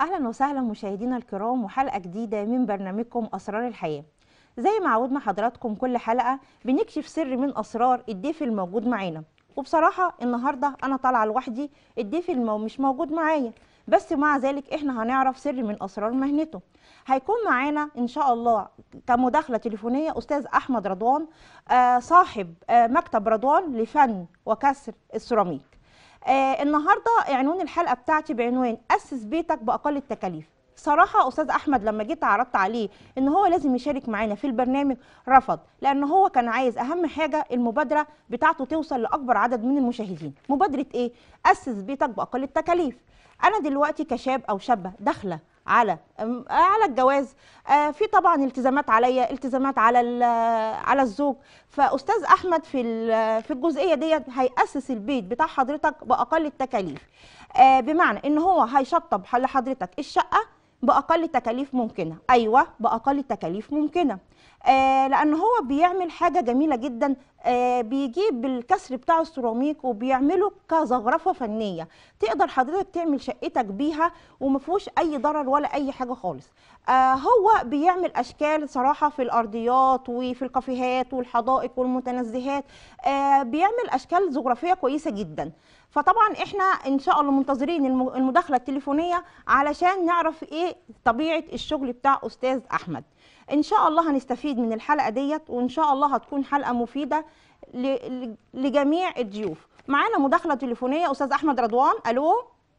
اهلا وسهلا مشاهدينا الكرام وحلقه جديده من برنامجكم اسرار الحياه زي ما عودنا حضراتكم كل حلقه بنكشف سر من اسرار الضيف الموجود معانا وبصراحه النهارده انا طالعه لوحدي الضيف المو مش موجود معايا بس مع ذلك احنا هنعرف سر من اسرار مهنته هيكون معانا ان شاء الله كمداخله تليفونيه استاذ احمد رضوان آه صاحب آه مكتب رضوان لفن وكسر السيراميك آه النهارده عنوان الحلقه بتاعتي بعنوان اسس بيتك باقل التكاليف صراحة أستاذ أحمد لما جيت عرضت عليه إن هو لازم يشارك معانا في البرنامج رفض لأن هو كان عايز أهم حاجة المبادرة بتاعته توصل لأكبر عدد من المشاهدين مبادرة إيه؟ أسس بيتك بأقل التكاليف أنا دلوقتي كشاب أو شابة داخلة على أم- على الجواز آه، في طبعا التزامات عليا التزامات على ال- على الزوج فاستاذ احمد في ال- في الجزئيه ديت هياسس البيت بتاع حضرتك باقل التكاليف آه، بمعنى ان هو هيشطب لحضرتك الشقه باقل تكاليف ممكنه ايوه باقل تكاليف ممكنه آه لان هو بيعمل حاجه جميله جدا آه بيجيب الكسر بتاع السيراميك وبيعمله كزخرفه فنيه تقدر حضرتك تعمل شقتك بيها وما فيهوش اي ضرر ولا اي حاجه خالص آه هو بيعمل اشكال صراحه في الارضيات وفي الكافيهات والحدائق والمتنزهات آه بيعمل اشكال جغرافيه كويسه جدا فطبعا احنا ان شاء الله منتظرين الم- المداخله التليفونيه علشان نعرف ايه طبيعه الشغل بتاع استاذ احمد ان شاء الله هنستفيد من الحلقه ديت وان شاء الله هتكون حلقه مفيده ل- ل- لجميع الضيوف معانا مداخله تليفونيه استاذ احمد رضوان الو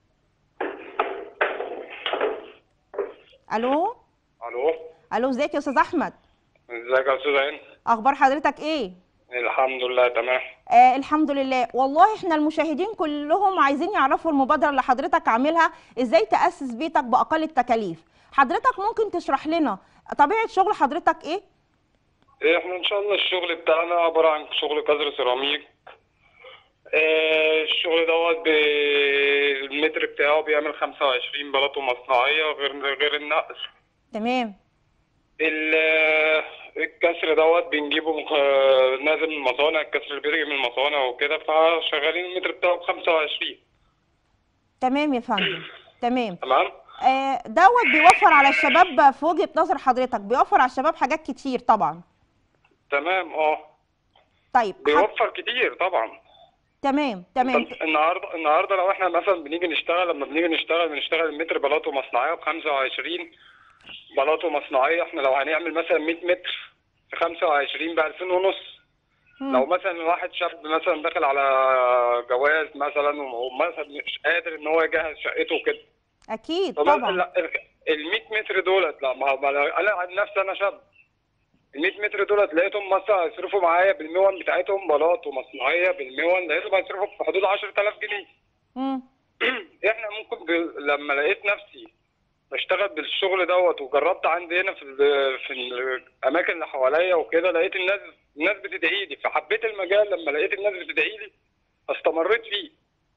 الو الو الو ازيك يا استاذ احمد ازيك يا استاذ عين اخبار حضرتك ايه الحمد لله تمام آه الحمد لله والله احنا المشاهدين كلهم عايزين يعرفوا المبادره اللي حضرتك عاملها ازاي تاسس بيتك باقل التكاليف حضرتك ممكن تشرح لنا طبيعه شغل حضرتك ايه احنا ان شاء الله الشغل بتاعنا عباره عن شغل كسر سيراميك آه، الشغل دوت ب- المتر بتاعه بيعمل 25 بلاطه مصنعيه غير غير النقل تمام ال- الكسر دوت بنجيبه مخ- نازل من المصانع الكسر اللي بيجي من المصانع وكده فشغالين المتر بتاعه ب 25 تمام يا فندم تمام تمام آه دوت بيوفر على الشباب في وجهه نظر حضرتك بيوفر على الشباب حاجات كتير طبعا تمام اه طيب حد... بيوفر كتير طبعا تمام تمام طب النهارده النهارده لو احنا مثلا بنيجي نشتغل لما بنيجي نشتغل بنشتغل المتر بلاطه مصنعيه ب 25 بلاطه مصنعيه احنا لو هنعمل مثلا 100 متر في 25 ب 2000 ونص مم. لو مثلا واحد شاب مثلا داخل على جواز مثلا ومثلا مش قادر ان هو يجهز شقته وكده اكيد فمثلا طبعا لا ال 100 متر دولت لا ما هو ما أنا- انا عن نفسي انا شاب ال 100 متر دولت لقيتهم مثلا هيصرفوا معايا بالمون بتاعتهم بلاط ومصنعيه بالمون لقيتهم هيصرفوا في حدود 10000 جنيه مم. احنا ممكن ب... لما لقيت نفسي بشتغل بالشغل دوت وجربت عندي هنا في ال... في الاماكن اللي حواليا وكده لقيت الناس الناس بتدعي لي فحبيت المجال لما لقيت الناس بتدعي لي استمريت فيه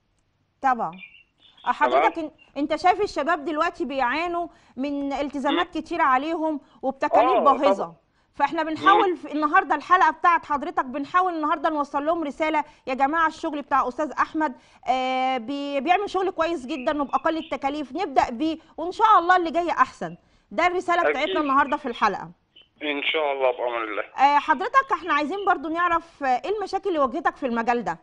طبعا حضرتك إن- انت شايف الشباب دلوقتي بيعانوا من التزامات كتيرة عليهم وبتكاليف آه، باهظة طبعا. فاحنا بنحاول في النهارده الحلقه بتاعت حضرتك بنحاول النهارده نوصل لهم رساله يا جماعه الشغل بتاع استاذ احمد آه بي بيعمل شغل كويس جدا وباقل التكاليف نبدا بيه وان شاء الله اللي جاي احسن ده الرساله أكيد. بتاعتنا النهارده في الحلقه ان شاء الله بامر الله آه حضرتك احنا عايزين برضو نعرف آه، ايه المشاكل اللي واجهتك في المجال ده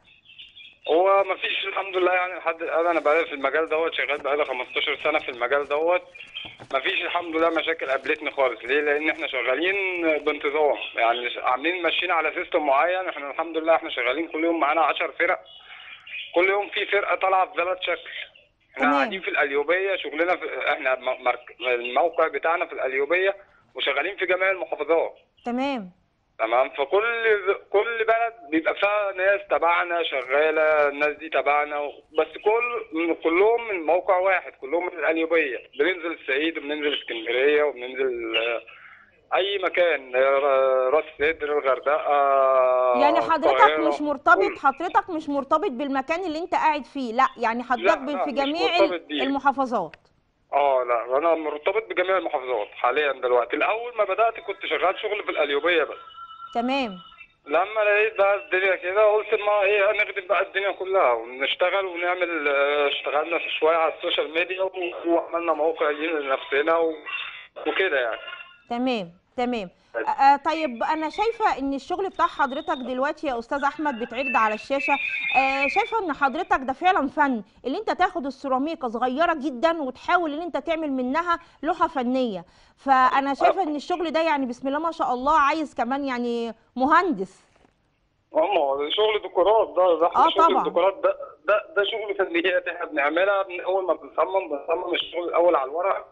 هو ما فيش الحمد لله يعني لحد الان انا بقالي في المجال دوت شغال بقالي 15 سنه في المجال دوت ما فيش الحمد لله مشاكل قابلتني خالص ليه لان احنا شغالين بانتظام يعني عاملين ماشيين على سيستم معين احنا الحمد لله احنا شغالين كل يوم معانا 10 فرق كل يوم في فرقه طالعه في بلد شكل احنا تمام. قاعدين في القليوبيه شغلنا في احنا م- مرك... الموقع بتاعنا في القليوبيه وشغالين في جميع المحافظات تمام تمام فكل كل بلد بيبقى فيها ناس تبعنا شغاله الناس دي تبعنا بس كل كلهم من موقع واحد كلهم من القليوبيه بننزل الصعيد وبننزل اسكندريه وبننزل آه، اي مكان آه، راس سدر الغردقه يعني حضرتك القاهرة، مش مرتبط كله. حضرتك مش مرتبط بالمكان اللي انت قاعد فيه لا يعني حضرتك لا، لا، في مش جميع مرتبط بيه. المحافظات اه لا انا مرتبط بجميع المحافظات حاليا دلوقتي الاول ما بدات كنت شغال شغل في القليوبيه بس تمام لما لقيت بقى الدنيا كده قلت ما ايه نخدم بقى الدنيا كلها ونشتغل ونعمل آه، اشتغلنا في شويه على السوشيال ميديا و- وعملنا موقع لينا لنفسنا و... وكده يعني تمام تمام طيب. آه طيب انا شايفه ان الشغل بتاع حضرتك دلوقتي يا استاذ احمد بتعرض على الشاشه آه شايفه ان حضرتك ده فعلا فن اللي انت تاخد السيراميكا صغيره جدا وتحاول ان انت تعمل منها لوحه فنيه فانا شايفه ان الشغل ده يعني بسم الله ما شاء الله عايز كمان يعني مهندس اما شغل ديكورات ده ده احنا آه شغل طبعاً. الديكورات ده ده ده شغل فنيات احنا بنعملها من اول ما بنصمم بنصمم الشغل الاول على الورق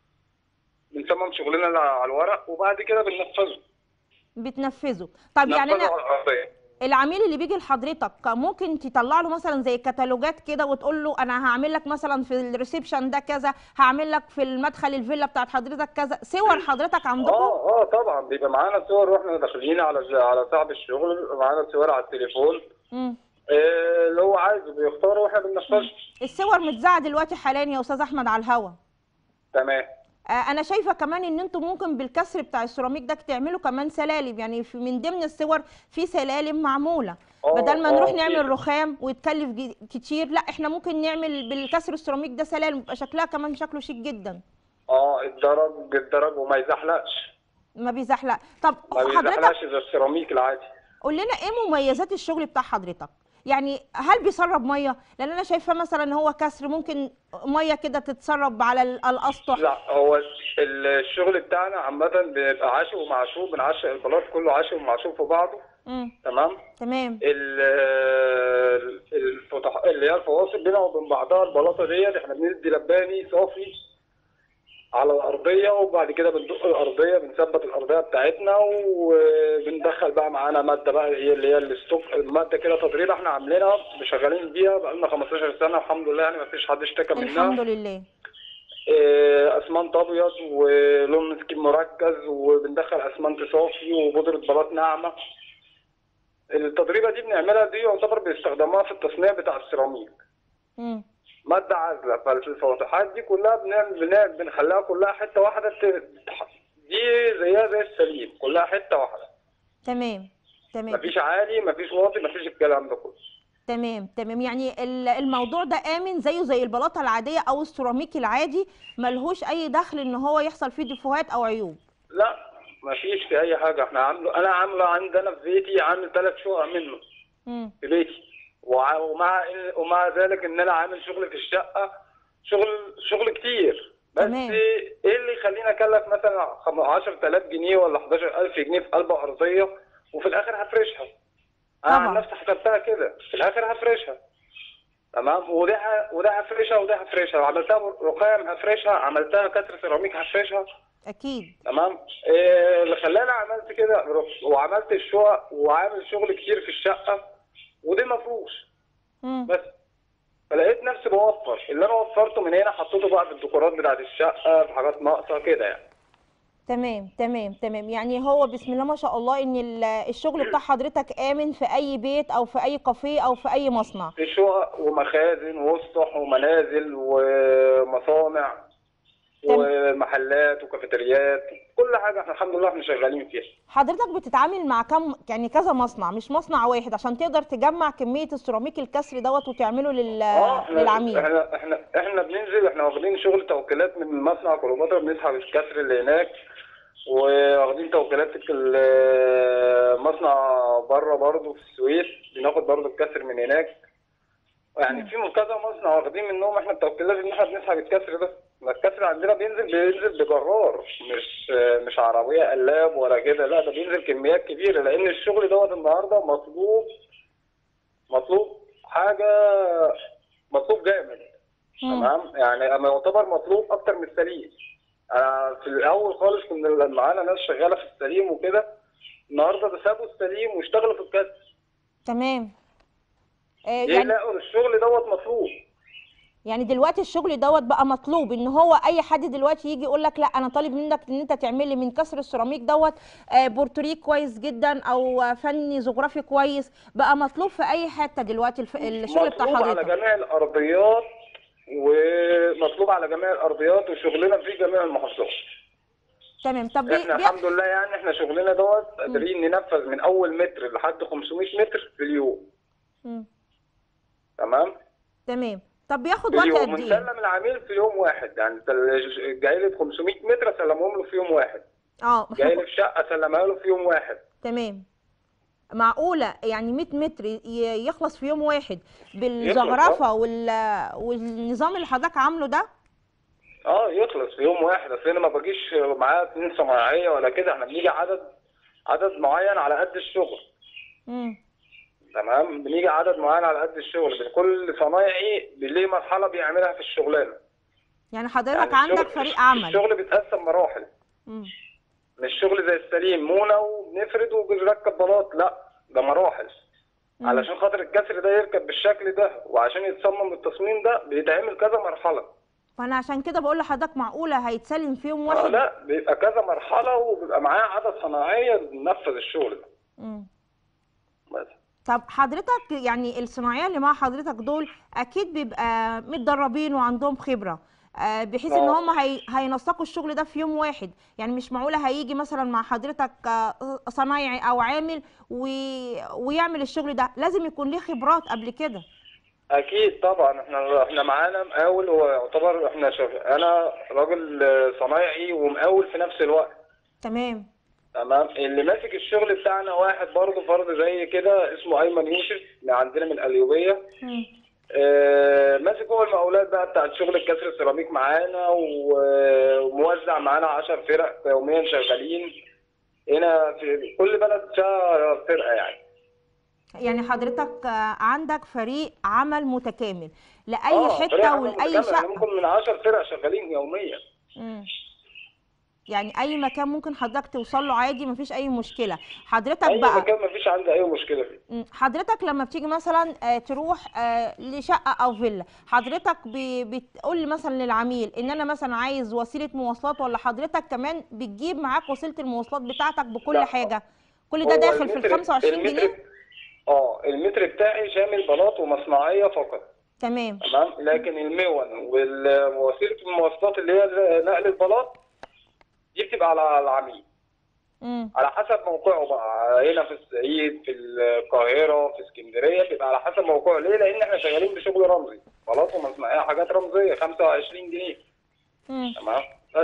بنصمم شغلنا على الورق وبعد كده بننفذه بتنفذه طب يعني ننفذه انا على الارضيه العميل اللي بيجي لحضرتك ممكن تطلع له مثلا زي كتالوجات كده وتقول له انا هعمل لك مثلا في الريسبشن ده كذا هعمل لك في المدخل الفيلا بتاعت حضرتك كذا صور حضرتك عندكم اه اه طبعا بيبقى معانا صور واحنا داخلين على على صاحب الشغل بيبقى معانا صور على التليفون مم. آه، اللي هو عايزه بيختاره واحنا بننفذه الصور متذاعه دلوقتي حاليا يا استاذ احمد على الهوا تمام آه، انا شايفه كمان ان انتم ممكن بالكسر بتاع السيراميك ده تعملوا كمان سلالم يعني في من ضمن الصور في سلالم معموله آه، بدل ما آه، نروح في. نعمل رخام ويتكلف جي- كتير لا احنا ممكن نعمل بالكسر السيراميك ده سلالم يبقى شكلها كمان شكله شيك جدا اه الدرج الدرج وما يزحلقش ما بيزحلق طب ما حضرتك بيزحلقش زي السيراميك العادي قول لنا ايه مميزات الشغل بتاع حضرتك يعني هل بيسرب ميه لان انا شايفه مثلا ان هو كسر ممكن ميه كده تتسرب على ال- الاسطح لا هو ال- الشغل بتاعنا عامة بيبقى عشق ومعشوق بنعشق البلاط كله عشق ومعشوق في بعضه امم تمام تمام ال- الفتح اللي هي الفواصل بينها وبين بعضها البلاطه ديت احنا بندي لباني صافي على الارضيه وبعد كده بندق الارضيه بنثبت الارضيه بتاعتنا وبندخل بقى معانا ماده بقى هي اللي هي الستوك الماده كده تضريبه احنا عاملينها شغالين بيها بقى لنا 15 سنه الحمد لله يعني ما فيش حد اشتكى منها الحمد لله إيه، اسمنت ابيض ولون مسكين مركز وبندخل اسمنت صافي وبودره بلاط ناعمه التضريبه دي بنعملها دي يعتبر بيستخدموها في التصنيع بتاع السيراميك امم ماده عازله فالفتحات دي كلها بنعمل بنعمل بنخليها كلها حته واحده ت- دي زيها زي السليم كلها حته واحده تمام تمام مفيش عالي مفيش واطي مفيش الكلام ده كله تمام تمام يعني ال- الموضوع ده امن زيه زي البلاطه العاديه او السيراميك العادي ملهوش اي دخل ان هو يحصل فيه ديفوهات او عيوب لا مفيش في اي حاجه احنا عامله انا عامله عندنا في بيتي عامل ثلاث شقق منه امم في بيتي وع- ومع ومع ذلك ان انا عامل شغل في الشقه شغل شغل كتير بس تمام. ايه اللي يخليني اكلف مثلا خم- 10000 جنيه ولا 11000 جنيه في قلب ارضيه وفي الاخر هفرشها انا عن طبعا. نفسي حسبتها كده في الاخر هفرشها تمام وده ه- وده هفرشها وده هفرشها عملتها رخام هفرشها عملتها كسر سيراميك هفرشها اكيد تمام إيه اللي خلاني عملت كده رحت وعملت الشقق وعامل شغل كتير في الشقه ودي مفروش امم بس فلقيت نفسي بوفر اللي انا وفرته من هنا حطيته بقى في الديكورات بتاعت الشقه في حاجات ناقصه كده يعني تمام تمام تمام يعني هو بسم الله ما شاء الله ان ال- الشغل بتاع حضرتك امن في اي بيت او في اي كافيه او في اي مصنع في شقق ومخازن واسطح ومنازل ومصانع تمام. ومحلات وكافيتريات كل حاجه احنا الحمد لله احنا شغالين فيها حضرتك بتتعامل مع كم يعني كذا مصنع مش مصنع واحد عشان تقدر تجمع كميه السيراميك الكسر دوت وتعمله لل... اه احنا للعميل احنا احنا احنا بننزل احنا واخدين شغل توكيلات من مصنع كليوباترا بنسحب الكسر اللي هناك واخدين توكيلات المصنع بره برضه في السويس بناخد برضه الكسر من هناك يعني في كذا مصنع واخدين منهم احنا التوكيلات ان احنا بنسحب الكسر ده ما الكسر عندنا بينزل بينزل بجرار مش مش عربيه قلاب ولا كده لا ده بينزل كميات كبيره لان الشغل دوت النهارده مطلوب مطلوب حاجه مطلوب جامد مم. تمام يعني اما يعتبر مطلوب اكتر من السليم انا في الاول خالص كنا معانا ناس شغاله في السليم وكده النهارده ده سابوا السليم واشتغلوا في الكسر تمام آه ليه يعني لقوا الشغل دوت مطلوب يعني دلوقتي الشغل دوت بقى مطلوب ان هو اي حد دلوقتي يجي يقول لك لا انا طالب منك ان انت تعمل لي من كسر السيراميك دوت آه، بورتريه كويس جدا او آه، فني جغرافي كويس بقى مطلوب في اي حته دلوقتي الف... الشغل بتاع مطلوب على حضرتك جميع الارضيات ومطلوب على جميع الارضيات وشغلنا في جميع المحافظات تمام طب بي... احنا بي... الحمد لله يعني احنا شغلنا دوت قادرين ننفذ من اول متر لحد 500 متر في اليوم مم. تمام تمام طب بياخد في وقت اليوم قد ايه ونسلم العميل في يوم واحد يعني انت جاي لي ب 500 متر اسلمهم له في يوم واحد اه جاي لي في شقه اسلمها له في يوم واحد تمام معقولة يعني 100 متر ي- يخلص في يوم واحد بالزخرفة وال... والنظام اللي حضرتك عامله ده اه يخلص في يوم واحد اصل انا ما باجيش معايا اتنين صناعيه ولا كده احنا بنيجي عدد عدد معين على قد الشغل مم. تمام بنيجي عدد معين على قد الشغل كل صنايعي ليه مرحله بيعملها في الشغلانه يعني حضرتك يعني عندك الشغل- فريق عمل الشغل بيتقسم مراحل مم. مش شغل زي السليم مونه وبنفرد وبنركب بلاط لا ده مراحل مم. علشان خاطر الجسر ده يركب بالشكل ده وعشان يتصمم التصميم ده بيتعمل كذا مرحله فانا عشان كده بقول لحضرتك معقولة هيتسلم في يوم آه واحد لا بيبقى كذا مرحله وبيبقى معاه عدد صناعيه بننفذ الشغل ده مم. بس طب حضرتك يعني الصناعية اللي مع حضرتك دول اكيد بيبقى متدربين وعندهم خبرة آه، بحيث ان آه. هم هي... هينسقوا الشغل ده في يوم واحد يعني مش معقولة هيجي مثلا مع حضرتك آه، صنايعي او عامل و... ويعمل الشغل ده لازم يكون ليه خبرات قبل كده اكيد طبعا احنا احنا معانا مقاول هو يعتبر احنا شغ... انا راجل آه، صنايعي ومقاول في نفس الوقت تمام تمام اللي ماسك الشغل بتاعنا واحد برضه فرد زي كده اسمه ايمن يوسف من عندنا من القليوبيه مم. آه، ماسك هو المقاولات بقى بتاعت شغل الكسر السيراميك معانا و- وموزع معانا 10 فرق يوميا شغالين هنا في كل بلد فيها فرقه يعني يعني حضرتك آه، عندك فريق عمل متكامل لأي آه، فرق حتة عمل ولأي متكامل. إحنا شقة ممكن من 10 فرق شغالين يوميا مم. يعني أي مكان ممكن حضرتك توصل له عادي مفيش أي مشكلة حضرتك اي بقى مكان مفيش عندي اي مشكله فيه مم. حضرتك لما بتيجي مثلا آه، تروح آه، لشقة أو فيلا حضرتك ب- بتقول مثلا للعميل إن أنا مثلا عايز وسيلة مواصلات ولا حضرتك كمان بتجيب معاك وسيلة المواصلات بتاعتك بكل لا. حاجة كل ده هو داخل في ال المتر- 25 المتر- جنيه اه المتر بتاعي شامل بلاط ومصنعيه فقط تمام تمام لكن المون ووسيله المواصلات اللي هي نقل البلاط دي بتبقى على العميل مم. على حسب موقعه بقى هنا في الصعيد في القاهره في اسكندريه بيبقى على حسب موقعه ليه؟ لان احنا شغالين بشغل رمزي بلاط ومصنعيه حاجات رمزيه 25 جنيه مم. تمام بس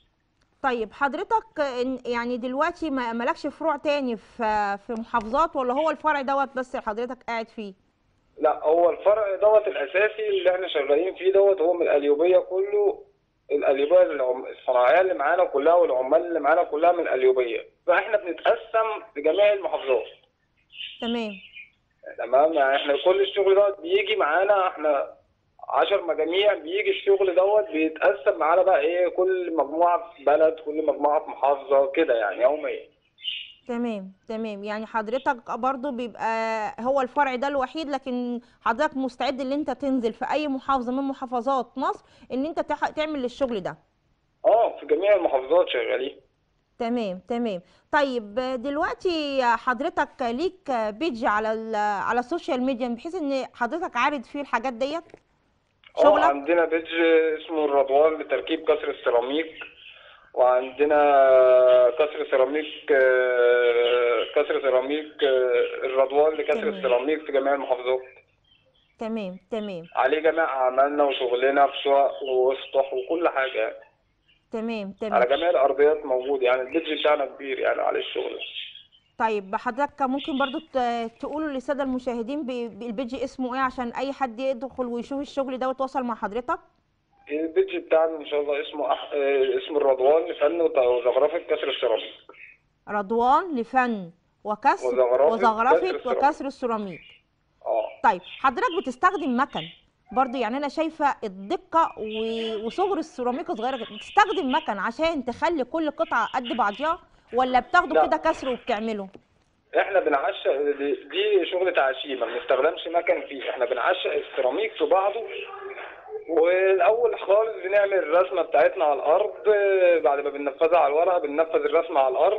طيب حضرتك إن- يعني دلوقتي ما مالكش فروع تاني في في محافظات ولا هو الفرع دوت بس اللي حضرتك قاعد فيه لا هو الفرع دوت الاساسي اللي احنا شغالين فيه دوت هو من القليوبيه كله القليوبيه العم- الصناعيه اللي معانا كلها والعمال اللي معانا كلها من القليوبيه فاحنا بنتقسم في جميع المحافظات تمام تمام يعني احنا كل الشغل دوت بيجي معانا احنا 10 مجاميع بيجي الشغل دوت بيتقسم معانا بقى ايه كل مجموعه في بلد كل مجموعه في محافظه كده يعني يوميا تمام تمام يعني حضرتك برضو بيبقى هو الفرع ده الوحيد لكن حضرتك مستعد ان انت تنزل في اي محافظة من محافظات مصر ان انت تح- تعمل الشغل ده اه في جميع المحافظات شغالين تمام تمام طيب دلوقتي حضرتك ليك بيج على ال- على السوشيال ميديا بحيث ان حضرتك عارض فيه الحاجات ديت اه شغلك عندنا بيج اسمه الرضوان لتركيب كسر السيراميك وعندنا كسر سيراميك آه، كسر سيراميك آه، الرضوان لكسر تمام. السيراميك في جميع المحافظات تمام تمام عليه جميع اعمالنا وشغلنا في شقق واسطح وكل حاجه يعني. تمام على تمام جميع الارضيات موجود يعني البيج بتاعنا كبير يعني عليه الشغل طيب حضرتك ممكن برضو ت- تقولوا للسادة المشاهدين ب- بالبيج اسمه ايه عشان اي حد يدخل ويشوف الشغل ده ويتواصل مع حضرتك البيج بتاعنا ان شاء الله اسمه أح... آه، اسمه الرضوان لفن وت- وزخرفه كسر السيراميك رضوان لفن وكسر وزخرفة وزخرفة كسر السيراميك. وكسر السيراميك اه طيب حضرتك بتستخدم مكن برضو يعني انا شايفه الدقه و- وصغر السيراميك صغيره جدا بتستخدم مكن عشان تخلي كل قطعه قد بعضيها ولا بتاخده لا. كده كسر وبتعمله احنا بنعشق دي, دي شغل تعشيم ما بنستخدمش مكن فيه احنا بنعشق السيراميك في بعضه والاول خالص بنعمل الرسمه بتاعتنا على الارض آه، بعد ما بننفذها على الورقه بننفذ الرسمه على الارض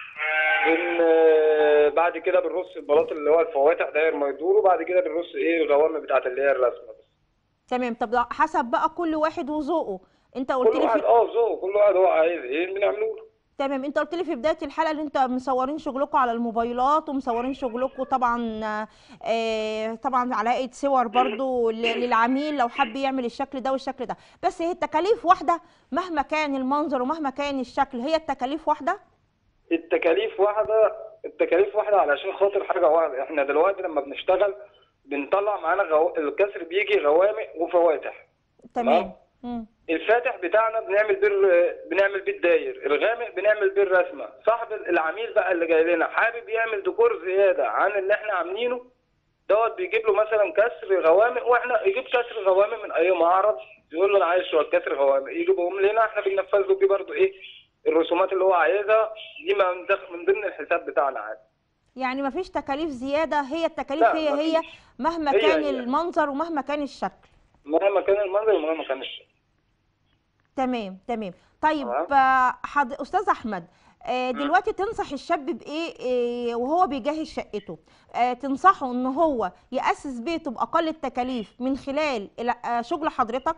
بن آه، بعد كده بنرص البلاط اللي هو الفواتح داير ما يدور وبعد كده بنرص ايه الغوامق بتاعت اللي هي الرسمه بس تمام طب حسب بقى كل واحد وذوقه انت قلت كل لي واحد في اه ذوق كل واحد هو عايز ايه بنعمله له تمام انت قلت لي في بدايه الحلقه ان انت مصورين شغلكم على الموبايلات ومصورين شغلكم طبعا آه طبعا على هيئه صور برضو ل- للعميل لو حب يعمل الشكل ده والشكل ده بس هي التكاليف واحده مهما كان المنظر ومهما كان الشكل هي التكاليف واحده التكاليف واحده التكاليف واحده علشان خاطر حاجه واحده احنا دلوقتي لما بنشتغل بنطلع معانا غو... الكسر بيجي غوامق وفواتح تمام مم. الفاتح بتاعنا بنعمل بيه ال- بنعمل بيه الداير الغامق بنعمل بيه الرسمه صاحب العميل بقى اللي جاي لنا حابب يعمل ديكور زياده عن اللي احنا عاملينه دوت بيجيب له مثلا كسر غوامق واحنا يجيب كسر غوامق من اي معرض يقول له انا عايز شويه كسر غوامق يجيبهم لنا احنا بننفذ له بيه برضه ايه الرسومات اللي هو عايزها دي من دخ- من ضمن الحساب بتاعنا عادي يعني مفيش تكاليف زياده هي التكاليف لا، هي هي مفيش. مهما هي كان هي. المنظر ومهما كان الشكل مهما كان المنظر ومهما كان الشيء تمام تمام طيب تمام. آه، حض... استاذ احمد آه، دلوقتي تنصح الشاب بايه آه، وهو بيجهز شقته آه، تنصحه ان هو ياسس بيته باقل التكاليف من خلال ال- آه، شغل حضرتك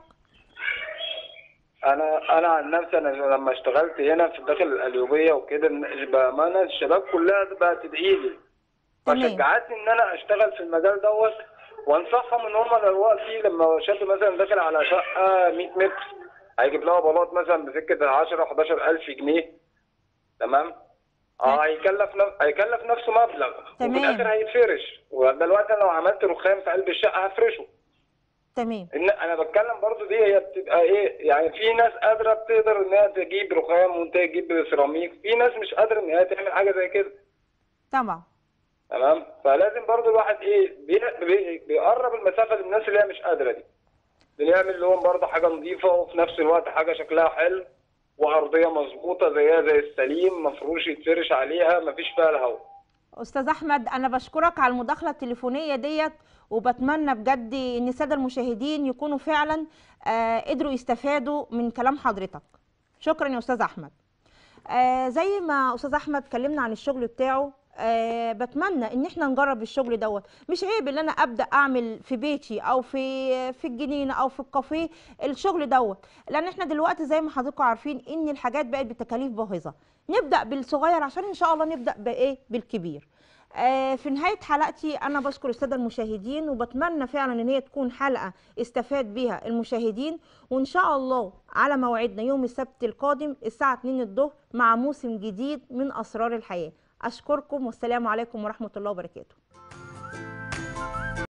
انا انا عن نفسي انا لما اشتغلت هنا في داخل القليوبيه وكده بامانه الشباب كلها بقت تدعي لي تمام. فشجعتني ان انا اشتغل في المجال دوت وانصحهم ان هم دلوقتي لما شاب مثلا داخل على شقه 100 متر هيجيب لها بلاط مثلا بسكه 10 11 الف جنيه تمام اه هيكلف نف... هيكلف نفسه مبلغ تمام. وفي الاخر هيتفرش ودلوقتي أنا لو عملت رخام في قلب الشقه هفرشه تمام ان انا بتكلم برضو دي هي بتبقى ايه يعني في ناس قادره بتقدر ان هي تجيب رخام وانت تجيب سيراميك في ناس مش قادره ان هي تعمل حاجه زي كده طبعا تمام فلازم برضو الواحد ايه بي- بي- بيقرب المسافه للناس اللي هي مش قادره دي بنعمل لهم برضو حاجه نظيفه وفي نفس الوقت حاجه شكلها حلو وارضيه مظبوطه زيها زي السليم مفروش يتفرش عليها مفيش فيها الهواء استاذ احمد انا بشكرك على المداخله التليفونيه ديت وبتمنى بجد ان الساده المشاهدين يكونوا فعلا آه، قدروا يستفادوا من كلام حضرتك شكرا يا استاذ احمد آه، زي ما استاذ احمد اتكلمنا عن الشغل بتاعه أه بتمنى ان احنا نجرب الشغل دوت مش عيب ان انا ابدا اعمل في بيتي او في في الجنينه او في الكافيه الشغل دوت لان احنا دلوقتي زي ما حضراتكم عارفين ان الحاجات بقت بتكاليف باهظه نبدا بالصغير عشان ان شاء الله نبدا بايه بالكبير آه، في نهاية حلقتي أنا بشكر السادة المشاهدين وبتمنى فعلا إن هي تكون حلقة استفاد بيها المشاهدين وإن شاء الله على موعدنا يوم السبت القادم الساعة 2 الظهر مع موسم جديد من أسرار الحياة أشكركم والسلام عليكم ورحمة الله وبركاته